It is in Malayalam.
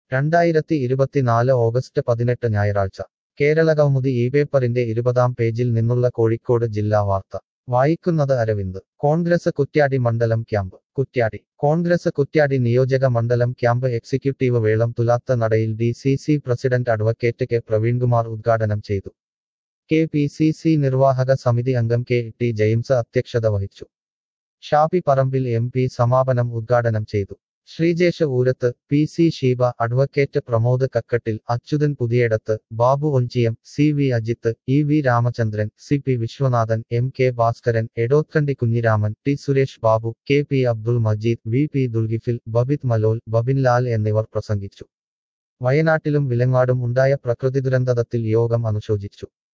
രണ്ടായിരത്തി ഇരുപത്തിനാല് ഓഗസ്റ്റ് പതിനെട്ട് ഞായറാഴ്ച കേരളകൗമുദി ഈ പേപ്പറിന്റെ ഇരുപതാം പേജിൽ നിന്നുള്ള കോഴിക്കോട് ജില്ലാ വാർത്ത വായിക്കുന്നത് അരവിന്ദ് കോൺഗ്രസ് കുറ്റ്യാടി മണ്ഡലം ക്യാമ്പ് കുറ്റ്യാടി കോൺഗ്രസ് കുറ്റ്യാടി നിയോജക മണ്ഡലം ക്യാമ്പ് എക്സിക്യൂട്ടീവ് വേളം തുലാത്ത നടയിൽ D C C president advocate K Praveenkumar ഉദ്ഘാടനം ചെയ്തു കെ പി സി സി നിർവാഹക സമിതി അംഗം കെ ടി ജെയിംസ് അധ്യക്ഷത വഹിച്ചു ഷാപ്പി പറമ്പിൽ എം പി സമാപനം ഉദ്ഘാടനം ചെയ്തു Sreejesh Oorath P C Sheeba advocate Pramod Kakkattil Achuthan Puthiyadath Babu Onchiyam C V Ajith E V Ramachandran C P Viswanathan M K Bhaskaran Edothandi Kunhiraman T Suresh Babu K P Abdul Majeed V P Dulgifil Babith Malol Babinlal എന്നിവർ പ്രസംഗിച്ചു വയനാട്ടിലും വിലങ്ങാടും ഉണ്ടായ പ്രകൃതി ദുരന്തത്തിൽ യോഗം അനുശോചിച്ചു